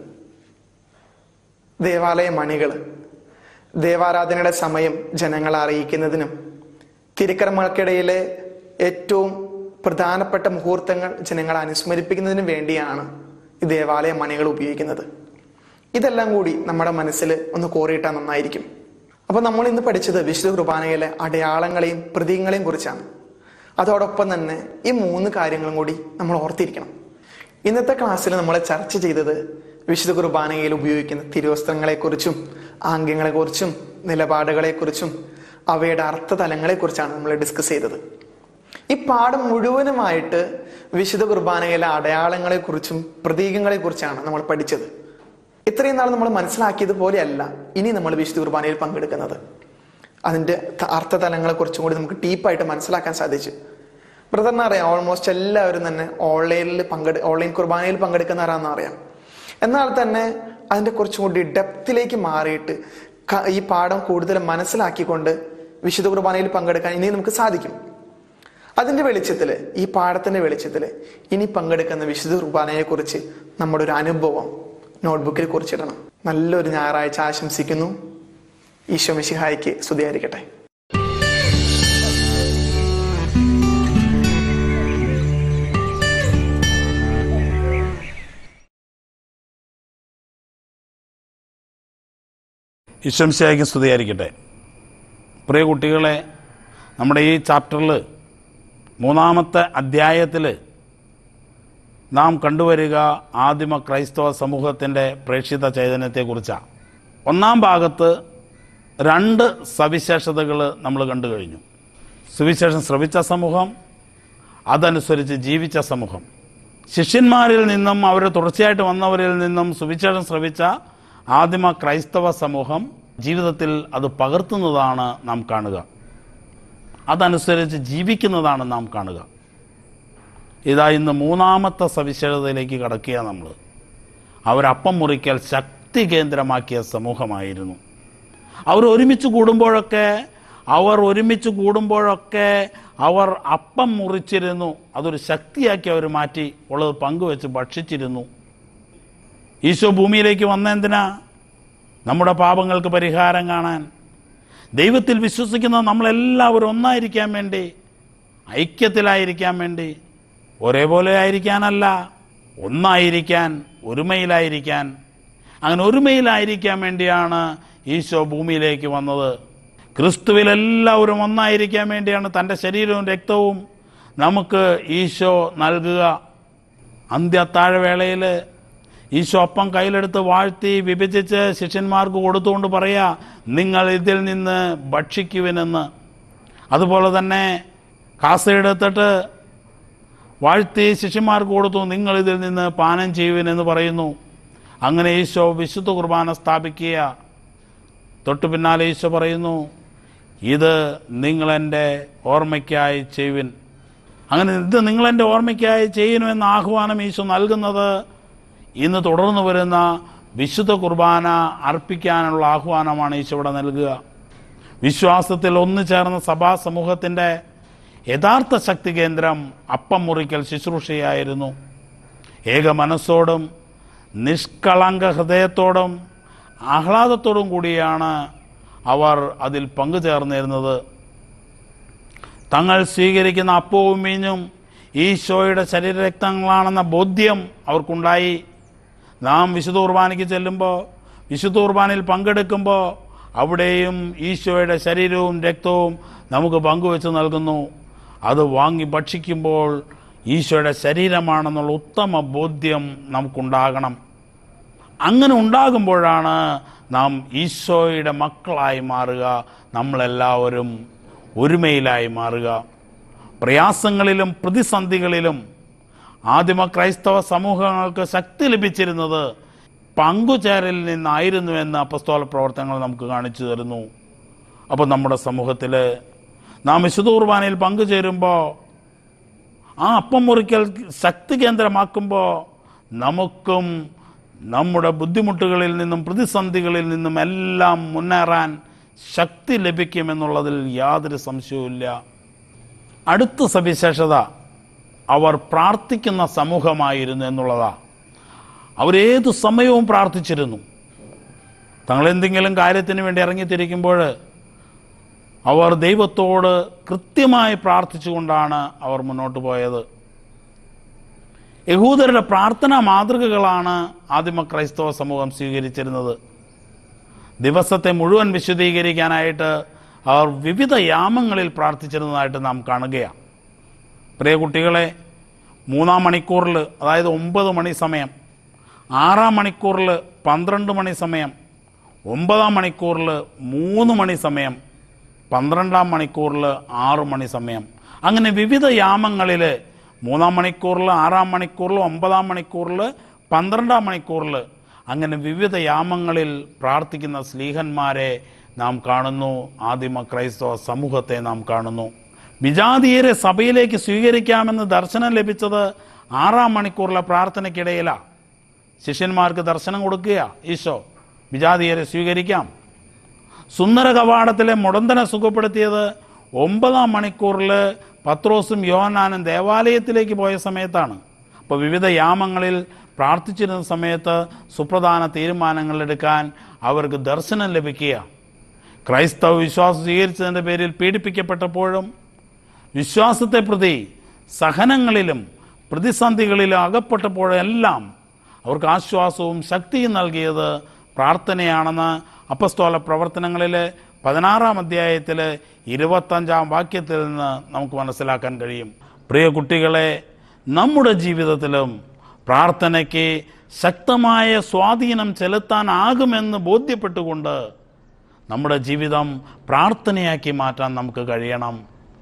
ദേവാലയ മണികള് ദേവാരാധനയുടെ സമയം ജനങ്ങളെ അറിയിക്കുന്നതിനും തിരുക്കർമ്മങ്ങൾക്കിടയിലെ ഏറ്റവും പ്രധാനപ്പെട്ട മുഹൂർത്തങ്ങൾ ജനങ്ങളെ അനുസ്മരിപ്പിക്കുന്നതിന് വേണ്ടിയാണ് ഈ ദേവാലയ മണികൾ ഉപയോഗിക്കുന്നത് ഇതെല്ലാം കൂടി നമ്മുടെ മനസ്സിൽ ഒന്ന് കോറിയിട്ടാൽ നന്നായിരിക്കും അപ്പൊ നമ്മൾ ഇന്ന് പഠിച്ചത് വിശുദ്ധ കുർബാനയിലെ അടയാളങ്ങളെയും പ്രതീകങ്ങളെയും കുറിച്ചാണ് അതോടൊപ്പം തന്നെ ഈ മൂന്ന് കാര്യങ്ങളും കൂടി നമ്മൾ ഓർത്തിരിക്കണം ഇന്നത്തെ ക്ലാസ്സിൽ നമ്മൾ ചർച്ച ചെയ്തത് വിശുദ്ധ കുർബാനയിൽ ഉപയോഗിക്കുന്ന തിരുവസ്ത്രങ്ങളെക്കുറിച്ചും ആംഗ്യങ്ങളെക്കുറിച്ചും നിലപാടുകളെക്കുറിച്ചും അവയുടെ അർത്ഥതലങ്ങളെക്കുറിച്ചാണ് നമ്മൾ ഡിസ്കസ് ചെയ്തത് ഈ പാഠം മുഴുവനുമായിട്ട് വിശുദ്ധ കുർബാനയിലെ അടയാളങ്ങളെക്കുറിച്ചും പ്രതീകങ്ങളെക്കുറിച്ചാണ് നമ്മൾ പഠിച്ചത് ഇത്രയും നാൾ നമ്മൾ മനസ്സിലാക്കിയത് പോലെയല്ല ഇനി നമ്മൾ വിശുദ്ധ കുർബാനയിൽ പങ്കെടുക്കുന്നത് അതിന്റെ ത- അർത്ഥതലങ്ങളെ കുറിച്ചും കൂടി നമുക്ക് ഡീപ്പായിട്ട് മനസ്സിലാക്കാൻ സാധിച്ചു ബ്രദറിനെ അറിയാം ഓൾമോസ്റ്റ് എല്ലാവരും തന്നെ ഓൺലൈനിൽ പങ്കെടു ഓൺലൈൻ കുർബാനയിൽ പങ്കെടുക്കുന്നവരാണെന്ന് അറിയാം എന്നാൽ തന്നെ അതിന്റെ കുറച്ചും കൂടി ഡെപ്തിലേക്ക് മാറിയിട്ട് ക- ഈ പാഠം കൂടുതൽ മനസ്സിലാക്കിക്കൊണ്ട് വിശുദ്ധ കുർബാനയിൽ പങ്കെടുക്കാൻ ഇനി നമുക്ക് സാധിക്കും അതിന്റെ വെളിച്ചത്തില് ഈ പാഠത്തിന്റെ വെളിച്ചത്തില് ഇനി പങ്കെടുക്കുന്ന വിശുദ്ധ കുർബാനയെ കുറിച്ച് നമ്മുടെ ഒരു അനുഭവം നോട്ട്ബുക്കിൽ കുറിച്ചിടണം നല്ലൊരു ഞായറാഴ്ച ആശംസിക്കുന്നു ഈശോ മിശിഹായിക്ക് സ്തുതിയായിരിക്കട്ടെ ഈശ്വംശയ്ക്ക് സ്തുതിയായിരിക്കട്ടെ പ്രിയ കുട്ടികളെ നമ്മുടെ ഈ ചാപ്റ്ററിൽ മൂന്നാമത്തെ അധ്യായത്തിൽ നാം കണ്ടുവരിക ആദിമ ക്രൈസ്തവ സമൂഹത്തിൻ്റെ പ്രേക്ഷിത ചൈതന്യത്തെക്കുറിച്ചാണ് ഒന്നാം ഭാഗത്ത് രണ്ട് സവിശേഷതകൾ നമ്മൾ കണ്ടു കഴിഞ്ഞു സുവിശേഷം ശ്രവിച്ച സമൂഹം അതനുസരിച്ച് ജീവിച്ച സമൂഹം ശിഷ്യന്മാരിൽ നിന്നും അവർ തുടർച്ചയായിട്ട് വന്നവരിൽ നിന്നും സുവിശേഷം ശ്രവിച്ച ആദിമ ക്രൈസ്തവ സമൂഹം ജീവിതത്തിൽ അത് പകർത്തുന്നതാണ് നാം കാണുക അതനുസരിച്ച് ജീവിക്കുന്നതാണ് നാം കാണുക ഇതാ ഇന്ന് മൂന്നാമത്തെ സവിശേഷതയിലേക്ക് കടക്കുക നമ്മൾ അവരപ്പം മുറിക്കൽ ശക്തി കേന്ദ്രമാക്കിയ സമൂഹമായിരുന്നു അവർ ഒരുമിച്ച് കൂടുമ്പോഴൊക്കെ അവർ ഒരുമിച്ച് കൂടുമ്പോഴൊക്കെ അവർ അപ്പം മുറിച്ചിരുന്നു അതൊരു ശക്തിയാക്കി അവർ മാറ്റി ഉള്ളത് പങ്കുവെച്ച് ഭക്ഷിച്ചിരുന്നു ഈശോ ഭൂമിയിലേക്ക് വന്നെന്തിനാ നമ്മുടെ പാപങ്ങൾക്ക് പരിഹാരം കാണാൻ ദൈവത്തിൽ വിശ്വസിക്കുന്ന നമ്മളെല്ലാവരും ഒന്നായിരിക്കാൻ വേണ്ടി ഐക്യത്തിലായിരിക്കാൻ വേണ്ടി ഒരേപോലെ ആയിരിക്കാനല്ല ഒന്നായിരിക്കാൻ ഒരുമയിലായിരിക്കാൻ അങ്ങനെ ഒരുമയിലായിരിക്കാൻ വേണ്ടിയാണ് ഈശോ ഭൂമിയിലേക്ക് വന്നത് ക്രിസ്തുവിൽ എല്ലാവരും ഒന്നായിരിക്കാൻ വേണ്ടിയാണ് തൻ്റെ ശരീരവും രക്തവും നമുക്ക് ഈശോ നൽകുക അന്ത്യത്താഴവേളയിൽ ഈശോ അപ്പം കയ്യിലെടുത്ത് വാഴ്ത്തി വിഭജിച്ച് ശിഷ്യന്മാർക്ക് കൊടുത്തുകൊണ്ട് പറയാ നിങ്ങൾ ഇതിൽ നിന്ന് ഭക്ഷിക്കുവിനെന്ന് അതുപോലെ തന്നെ കാസയെടുത്തിട്ട് വാഴ്ത്തി ശിഷ്യന്മാർക്ക് കൊടുത്തു നിങ്ങൾ ഇതിൽ നിന്ന് പാനം ചെയ്യുവിനെന്ന് പറയുന്നു അങ്ങനെ ഈശോ വിശുദ്ധ കുർബാന സ്ഥാപിക്കുക തൊട്ടു പിന്നാലെ ഈശോ പറയുന്നു ഇത് നിങ്ങളെൻ്റെ ഓർമ്മയ്ക്കായി ചെയ്യുവിൻ അങ്ങനെ ഇത് നിങ്ങളെൻ്റെ ഓർമ്മയ്ക്കായി ചെയ്യുന്നുവെന്ന ആഹ്വാനം ഈശോ നൽകുന്നത് ഇന്ന് തുടർന്നു വരുന്ന വിശുദ്ധ കുർബാന അർപ്പിക്കാനുള്ള ആഹ്വാനമാണ് ഈശോ ഇവിടെ നൽകുക വിശ്വാസത്തിൽ ഒന്നു ചേർന്ന സഭാ സമൂഹത്തിൻ്റെ യഥാർത്ഥ ശക്തി കേന്ദ്രം അപ്പം മുറിക്കൽ ശുശ്രൂഷയായിരുന്നു ഏക മനസ്സോടും നിഷ്കളങ്ക ഹൃദയത്തോടും ആഹ്ലാദത്തോടും കൂടിയാണ് അവർ അതിൽ പങ്കുചേർന്നിരുന്നത് തങ്ങൾ സ്വീകരിക്കുന്ന അപ്പവും മീഞ്ഞും ഈശോയുടെ ശരീരരക്തങ്ങളാണെന്ന ബോധ്യം അവർക്കുണ്ടായി നാം വിശുദ്ധ കുർബാനയ്ക്ക് ചെല്ലുമ്പോൾ വിശുദ്ധ കുർബാനയിൽ പങ്കെടുക്കുമ്പോൾ അവിടെയും ഈശോയുടെ ശരീരവും രക്തവും നമുക്ക് പങ്കുവെച്ച് നൽകുന്നു അത് വാങ്ങി ഭക്ഷിക്കുമ്പോൾ ഈശോയുടെ ശരീരമാണെന്നുള്ള ഉത്തമ ബോധ്യം നമുക്കുണ്ടാകണം അങ്ങനെ ഉണ്ടാകുമ്പോഴാണ് നാം ഈശോയുടെ മക്കളായി മാറുക നമ്മളെല്ലാവരും ഒരുമയിലായി മാറുക പ്രയാസങ്ങളിലും പ്രതിസന്ധികളിലും ആദിമ ക്രൈസ്തവ സമൂഹങ്ങൾക്ക് ശക്തി ലഭിച്ചിരുന്നത് പങ്കുചേരലിൽ നിന്നായിരുന്നുവെന്ന് അപ്പസ്തോല പ്രവർത്തനങ്ങൾ നമുക്ക് കാണിച്ചു തരുന്നു അപ്പോൾ നമ്മുടെ സമൂഹത്തിൽ നാം വിശുദ്ധ കുർബാനയിൽ പങ്കുചേരുമ്പോൾ ആ അപ്പം മുറിക്കൽ ശക്തി കേന്ദ്രമാക്കുമ്പോൾ നമുക്കും നമ്മുടെ ബുദ്ധിമുട്ടുകളിൽ നിന്നും പ്രതിസന്ധികളിൽ നിന്നും എല്ലാം മുന്നേറാൻ ശക്തി ലഭിക്കുമെന്നുള്ളതിൽ യാതൊരു സംശയവുമില്ല അടുത്ത സവിശേഷത അവർ പ്രാർത്ഥിക്കുന്ന സമൂഹമായിരുന്നു എന്നുള്ളതാ അവരേതു സമയവും പ്രാർത്ഥിച്ചിരുന്നു തങ്ങൾ എന്തെങ്കിലും കാര്യത്തിന് വേണ്ടി ഇറങ്ങിത്തിരിക്കുമ്പോൾ അവർ ദൈവത്തോട് കൃത്യമായി പ്രാർത്ഥിച്ചുകൊണ്ടാണ് അവർ മുന്നോട്ട് പോയത് യഹൂദരുടെ പ്രാർത്ഥനാ മാതൃകകളാണ് ആദിമ ക്രൈസ്തവ സമൂഹം സ്വീകരിച്ചിരുന്നത് ദിവസത്തെ മുഴുവൻ വിശദീകരിക്കാനായിട്ട് അവർ വിവിധ യാമങ്ങളിൽ പ്രാർത്ഥിച്ചിരുന്നതായിട്ട് നാം കാണുകയാണ് പ്രിയ കുട്ടികളെ മൂന്നാം മണിക്കൂറിൽ അതായത് ഒമ്പത് മണി സമയം ആറാം മണിക്കൂറിൽ പന്ത്രണ്ട് മണി സമയം ഒമ്പതാം മണിക്കൂറിൽ മൂന്ന് മണി സമയം പന്ത്രണ്ടാം മണിക്കൂറിൽ ആറ് മണി സമയം അങ്ങനെ വിവിധ യാമങ്ങളിൽ മൂന്നാം മണിക്കൂറിൽ ആറാം മണിക്കൂറിൽ ഒമ്പതാം മണിക്കൂറിൽ പന്ത്രണ്ടാം മണിക്കൂറിൽ അങ്ങനെ വിവിധ യാമങ്ങളിൽ പ്രാർത്ഥിക്കുന്ന സ്ലീഹന്മാരെ നാം കാണുന്നു ആദിമ ക്രൈസ്തവ സമൂഹത്തെ നാം കാണുന്നു വിജാതീയരെ സഭയിലേക്ക് സ്വീകരിക്കാമെന്ന് ദർശനം ലഭിച്ചത് ആറാം മണിക്കൂറിലെ പ്രാർത്ഥനയ്ക്കിടയിലാണ് ശിഷ്യന്മാർക്ക് ദർശനം കൊടുക്കുക ഈശോ വിജാതീയരെ സ്വീകരിക്കാം സുന്ദര കവാടത്തിലെ മുടന്തനെ സുഖപ്പെടുത്തിയത് ഒമ്പതാം മണിക്കൂറിൽ പത്രോസും യോഹന്നാനും ദേവാലയത്തിലേക്ക് പോയ സമയത്താണ് അപ്പോൾ വിവിധ യാമങ്ങളിൽ പ്രാർത്ഥിച്ചിരുന്ന സമയത്ത് സുപ്രധാന തീരുമാനങ്ങൾ എടുക്കാൻ അവർക്ക് ദർശനം ലഭിക്കുക ക്രൈസ്തവ വിശ്വാസം സ്വീകരിച്ചതിൻ്റെ പേരിൽ പീഡിപ്പിക്കപ്പെട്ടപ്പോഴും വിശ്വാസത്തെ പ്രതി സഹനങ്ങളിലും പ്രതിസന്ധികളിലും അകപ്പെട്ടപ്പോഴെല്ലാം അവർക്ക് ആശ്വാസവും ശക്തിയും നൽകിയത് പ്രാർത്ഥനയാണെന്ന് അപ്പസ്തോല പ്രവർത്തനങ്ങളിൽ പതിനാറാം അധ്യായത്തിൽ ഇരുപത്തഞ്ചാം വാക്യത്തിൽ നിന്ന് നമുക്ക് മനസ്സിലാക്കാൻ കഴിയും പ്രിയ കുട്ടികളെ നമ്മുടെ ജീവിതത്തിലും പ്രാർത്ഥനയ്ക്ക് ശക്തമായ സ്വാധീനം ചെലുത്താനാകുമെന്ന് ബോധ്യപ്പെട്ടുകൊണ്ട് നമ്മുടെ ജീവിതം പ്രാർത്ഥനയാക്കി മാറ്റാൻ നമുക്ക് കഴിയണം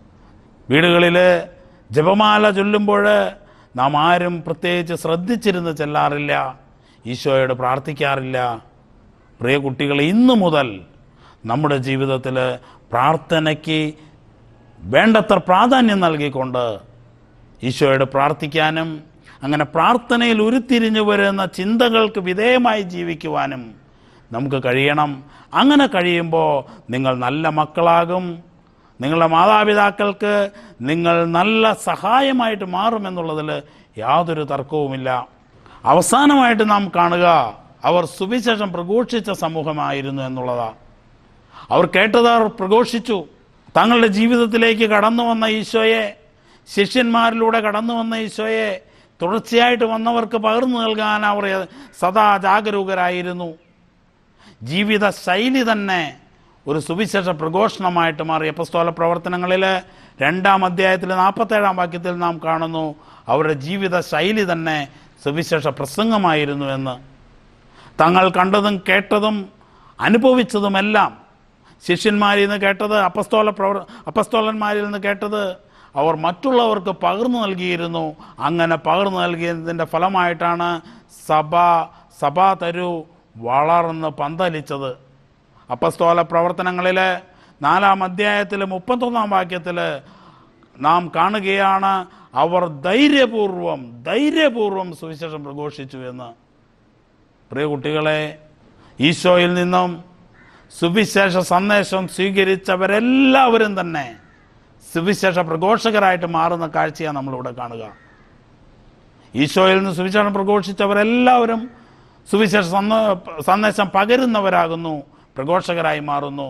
വീടുകളിൽ ജപമാല ചൊല്ലുമ്പോൾ നാം ആരും പ്രത്യേകിച്ച് ശ്രദ്ധിച്ചിരുന്ന് ചെല്ലാറില്ല ഈശോയോട് പ്രാർത്ഥിക്കാറില്ല പ്രിയ കുട്ടികൾ ഇന്നു മുതൽ നമ്മുടെ ജീവിതത്തിൽ പ്രാർത്ഥനയ്ക്ക് വേണ്ടത്ര പ്രാധാന്യം നൽകിക്കൊണ്ട് ഈശോയോട് പ്രാർത്ഥിക്കാനും അങ്ങനെ പ്രാർത്ഥനയിൽ ഉരുത്തിരിഞ്ഞു വരുന്ന ചിന്തകൾക്ക് വിധേയമായി ജീവിക്കുവാനും നമുക്ക് കഴിയണം അങ്ങനെ കഴിയുമ്പോൾ നിങ്ങൾ നല്ല മക്കളാകും നിങ്ങളുടെ മാതാപിതാക്കൾക്ക് നിങ്ങൾ നല്ല സഹായമായിട്ട് മാറുമെന്നുള്ളതിൽ യാതൊരു തർക്കവുമില്ല അവസാനമായിട്ട് നാം കാണുക അവർ സുവിശേഷം പ്രഘോഷിച്ച സമൂഹമായിരുന്നു എന്നുള്ളതാണ് അവർ കേട്ടത് അവർ പ്രഘോഷിച്ചു തങ്ങളുടെ ജീവിതത്തിലേക്ക് കടന്നു വന്ന ഈശോയെ ശിഷ്യന്മാരിലൂടെ കടന്നു വന്ന ഈശോയെ തുടർച്ചയായിട്ട് വന്നവർക്ക് പകർന്നു നൽകാൻ അവർ സദാ ജാഗരൂകരായിരുന്നു ജീവിത ശൈലി തന്നെ ഒരു സുവിശേഷ പ്രഘോഷണമായിട്ട് മാറി അപ്പസ്തോല പ്രവർത്തനങ്ങളിൽ രണ്ടാം അധ്യായത്തിൽ നാൽപ്പത്തേഴാം വാക്യത്തിൽ നാം കാണുന്നു അവരുടെ ജീവിത ശൈലി തന്നെ സുവിശേഷ പ്രസംഗമായിരുന്നു എന്ന് തങ്ങൾ കണ്ടതും കേട്ടതും അനുഭവിച്ചതുമെല്ലാം ശിഷ്യന്മാരിൽ നിന്ന് കേട്ടത് അപ്പസ്തോല പ്രവർ അപ്പസ്തോലന്മാരിൽ നിന്ന് കേട്ടത് അവർ മറ്റുള്ളവർക്ക് പകർന്നു നൽകിയിരുന്നു അങ്ങനെ പകർന്നു നൽകിയതിൻ്റെ ഫലമായിട്ടാണ് സഭ സഭാ തരു വളർന്ന് പന്തലിച്ചത് അപ്പസ്തോല പ്രവർത്തനങ്ങളിൽ നാലാം അധ്യായത്തിൽ മുപ്പത്തൊന്നാം വാക്യത്തിൽ നാം കാണുകയാണ് അവർ ധൈര്യപൂർവം ധൈര്യപൂർവം സുവിശേഷം പ്രഘോഷിച്ചു എന്ന് പ്രിയ കുട്ടികളെ ഈശോയിൽ നിന്നും സുവിശേഷ സന്ദേശം സ്വീകരിച്ചവരെല്ലാവരും തന്നെ സുവിശേഷ പ്രഘോഷകരായിട്ട് മാറുന്ന കാഴ്ചയാണ് നമ്മളിവിടെ കാണുക ഈശോയിൽ നിന്ന് സുവിശേഷം പ്രഘോഷിച്ചവരെല്ലാവരും സുവിശേഷ സന്ദ- സന്ദേശം പകരുന്നവരാകുന്നു പ്രഘോഷകരായി മാറുന്നു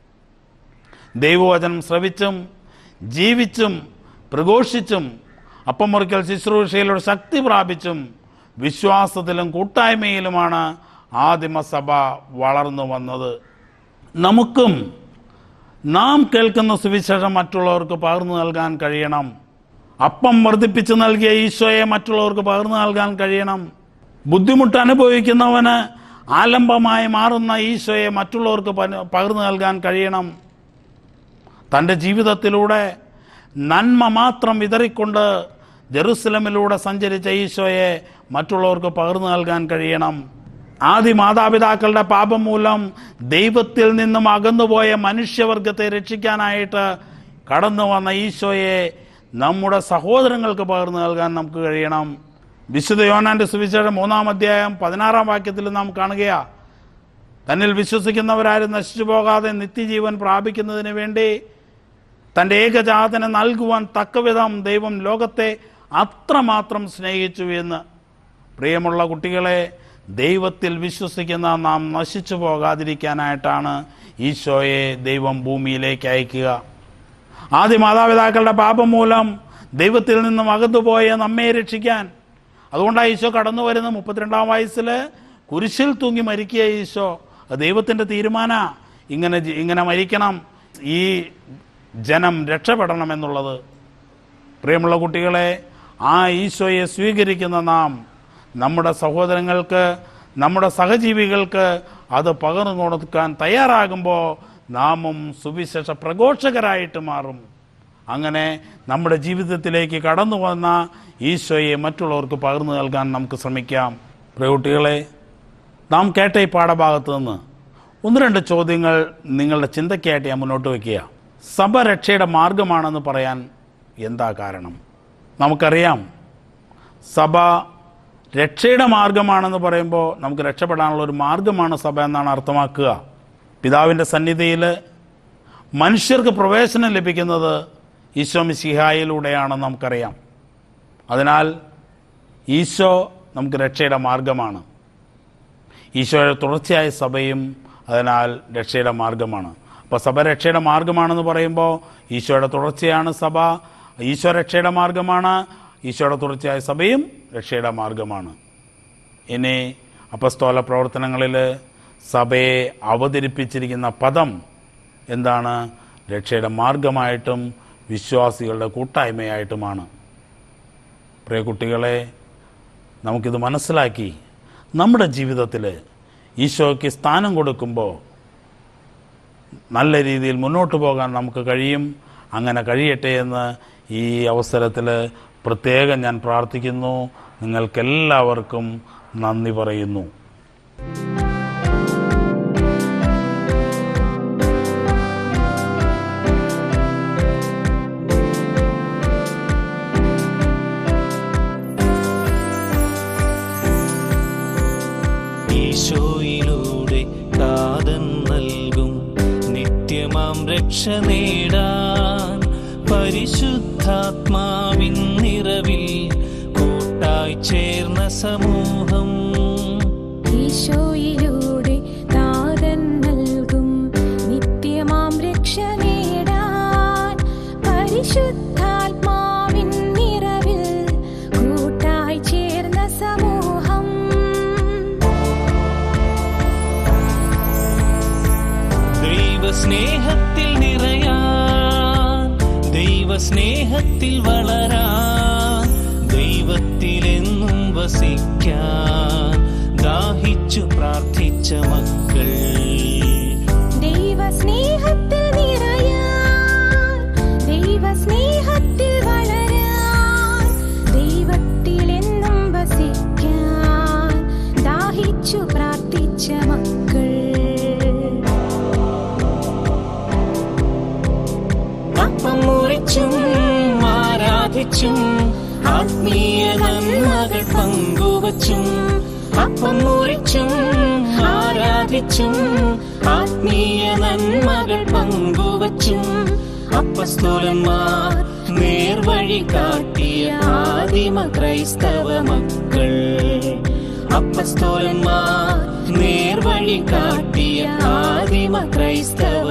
ദൈവവചനം ശ്രവിച്ചും ജീവിച്ചും പ്രഘോഷിച്ചും അപ്പം മുറിക്കൽ ശുശ്രൂഷയിലൂടെ ശക്തി പ്രാപിച്ചും വിശ്വാസത്തിലും കൂട്ടായ്മയിലുമാണ് ആദിമസഭ വളർന്നു വന്നത് നമുക്കും നാം കേൾക്കുന്ന സുവിശേഷം മറ്റുള്ളവർക്ക് പകർന്നു നൽകാൻ കഴിയണം അപ്പം വർദ്ധിപ്പിച്ചു നൽകിയ ഈശോയെ മറ്റുള്ളവർക്ക് പകർന്നു നൽകാൻ കഴിയണം ബുദ്ധിമുട്ട് അനുഭവിക്കുന്നവന് ആലംബമായി മാറുന്ന ഈശോയെ മറ്റുള്ളവർക്ക് പന- പകർന്നു നൽകാൻ കഴിയണം തൻ്റെ ജീവിതത്തിലൂടെ നന്മ മാത്രം വിതറിക്കൊണ്ട് ജെറുസലമിലൂടെ സഞ്ചരിച്ച ഈശോയെ മറ്റുള്ളവർക്ക് പകർന്നു നൽകാൻ കഴിയണം ആദി മാതാപിതാക്കളുടെ പാപം മൂലം ദൈവത്തിൽ നിന്നും അകന്നുപോയ മനുഷ്യവർഗത്തെ രക്ഷിക്കാനായിട്ട് കടന്നു വന്ന ഈശോയെ നമ്മുടെ സഹോദരങ്ങൾക്ക് പകർന്നു നൽകാൻ നമുക്ക് കഴിയണം വിശുദ്ധ യോനാന്റെ സുവിശേഷം മൂന്നാം അധ്യായം പതിനാറാം വാക്യത്തിൽ നാം കാണുകയാ തന്നിൽ വിശ്വസിക്കുന്നവരാരും നശിച്ചു പോകാതെ നിത്യജീവൻ പ്രാപിക്കുന്നതിന് വേണ്ടി തൻ്റെ ഏകജാതനെ നൽകുവാൻ തക്കവിധം ദൈവം ലോകത്തെ അത്രമാത്രം സ്നേഹിച്ചു എന്ന് പ്രിയമുള്ള കുട്ടികളെ ദൈവത്തിൽ വിശ്വസിക്കുന്ന നാം നശിച്ചു പോകാതിരിക്കാനായിട്ടാണ് ഈശോയെ ദൈവം ഭൂമിയിലേക്ക് അയക്കുക ആദ്യ മാതാപിതാക്കളുടെ പാപം മൂലം ദൈവത്തിൽ നിന്നും അകന്നുപോയ നമ്മെ രക്ഷിക്കാൻ അതുകൊണ്ടാണ് ഈശോ കടന്നു വരുന്ന മുപ്പത്തിരണ്ടാം വയസ്സിൽ കുരിശിൽ തൂങ്ങി മരിക്കുക ഈശോ അത് ദൈവത്തിൻ്റെ തീരുമാന ഇങ്ങനെ ജി- ഇങ്ങനെ മരിക്കണം ഈ ജനം രക്ഷപ്പെടണം എന്നുള്ളത് പ്രിയമുള്ള കുട്ടികളെ ആ ഈശോയെ സ്വീകരിക്കുന്ന നാം നമ്മുടെ സഹോദരങ്ങൾക്ക് നമ്മുടെ സഹജീവികൾക്ക് അത് പകർന്നു കൊടുക്കാൻ തയ്യാറാകുമ്പോൾ നാമും സുവിശേഷ പ്രഘോഷകരായിട്ട് മാറും അങ്ങനെ നമ്മുടെ ജീവിതത്തിലേക്ക് കടന്നു വന്ന ഈശോയെ മറ്റുള്ളവർക്ക് പകർന്നു നൽകാൻ നമുക്ക് ശ്രമിക്കാം പ്രിയ കുട്ടികളെ നാം കേട്ട ഈ പാഠഭാഗത്ത് നിന്ന് ഒന്ന് രണ്ട് ചോദ്യങ്ങൾ നിങ്ങളുടെ ചിന്തയ്ക്കായിട്ട് ഞാൻ മുന്നോട്ട് വയ്ക്കുക സഭ രക്ഷയുടെ മാർഗമാണെന്ന് പറയാൻ എന്താ കാരണം നമുക്കറിയാം സഭ രക്ഷയുടെ മാർഗമാണെന്ന് പറയുമ്പോൾ നമുക്ക് രക്ഷപ്പെടാനുള്ള ഒരു മാർഗമാണ് സഭ എന്നാണ് അർത്ഥമാക്കുക പിതാവിൻ്റെ സന്നിധിയിൽ മനുഷ്യർക്ക് പ്രവേശനം ലഭിക്കുന്നത് ഈശോ മിശിഹായിലൂടെയാണെന്ന് നമുക്കറിയാം അതിനാൽ ഈശോ നമുക്ക് രക്ഷയുടെ മാർഗമാണ് ഈശോയുടെ തുടർച്ചയായ സഭയും അതിനാൽ രക്ഷയുടെ മാർഗമാണ് അപ്പോൾ സഭ രക്ഷയുടെ മാർഗമാണെന്ന് പറയുമ്പോൾ ഈശോയുടെ തുടർച്ചയാണ് സഭ ഈശോ രക്ഷയുടെ മാർഗമാണ് ഈശോയുടെ തുടർച്ചയായ സഭയും രക്ഷയുടെ മാർഗമാണ് ഇനി അപ്പസ്തോല പ്രവർത്തനങ്ങളിൽ സഭയെ അവതരിപ്പിച്ചിരിക്കുന്ന പദം എന്താണ് രക്ഷയുടെ മാർഗമായിട്ടും വിശ്വാസികളുടെ കൂട്ടായ്മയായിട്ടുമാണ് പ്രിയ കുട്ടികളെ നമുക്കിത് മനസ്സിലാക്കി നമ്മുടെ ജീവിതത്തിൽ ഈശോയ്ക്ക് സ്ഥാനം കൊടുക്കുമ്പോൾ നല്ല രീതിയിൽ മുന്നോട്ട് പോകാൻ നമുക്ക് കഴിയും അങ്ങനെ കഴിയട്ടെ എന്ന് ഈ അവസരത്തിൽ പ്രത്യേകം ഞാൻ പ്രാർത്ഥിക്കുന്നു നിങ്ങൾക്കെല്ലാവർക്കും നന്ദി പറയുന്നു ഈശോയിലൂടെ കാതൻ നൽകും നിത്യമാം രക്ഷ നേടാൻ പരിശുദ്ധാത്മാവിൻ നിറവിൽ കൂട്ടായി ചേർന്ന സമൂഹം ഈശോയിലൂടെ താതൻ നൽകും നിത്യമാം രക്ഷ നേടാൻ പരിശുദ്ധാത്മാവിൻ നിറവിൽ കൂട്ടായി ചേർന്ന സമൂഹം ദൈവസ്നേഹത്തിൽ നിറയാൻ ദൈവസ്നേഹത്തിൽ വളരാൻ ദൈവത്തിലെന്നും വസിക്കാൻ ദാഹിച്ചു പ്രാർത്ഥിച്ച മക്കൾ ദൈവസ്നേഹത്തിൽ നിറയാൻ ദൈവസ്നേഹത്തിൽ വളരാൻ ദൈവത്തിലെന്നും വസിക്കാൻ ദാഹിച്ചു പ്രാർത്ഥിച്ച മക്കൾ അപ്പം മുറിച്ചും ആരാധിച്ചും ആത്മീയ നന്മകൾ പങ്കുവച്ചും അപ്പം മുറിച്ചും ആരാധിച്ചും ആത്മീയ നന്മകൾ പങ്കുവച്ചും അപ്പസ്തോലന്മാർ നേർവഴി കാട്ടിയ ആദിമ ക്രൈസ്തവ മക്കൾ അപ്പസ്തോലന്മാർ നേർവഴി കാട്ടിയ ആദിമ ക്രൈസ്തവ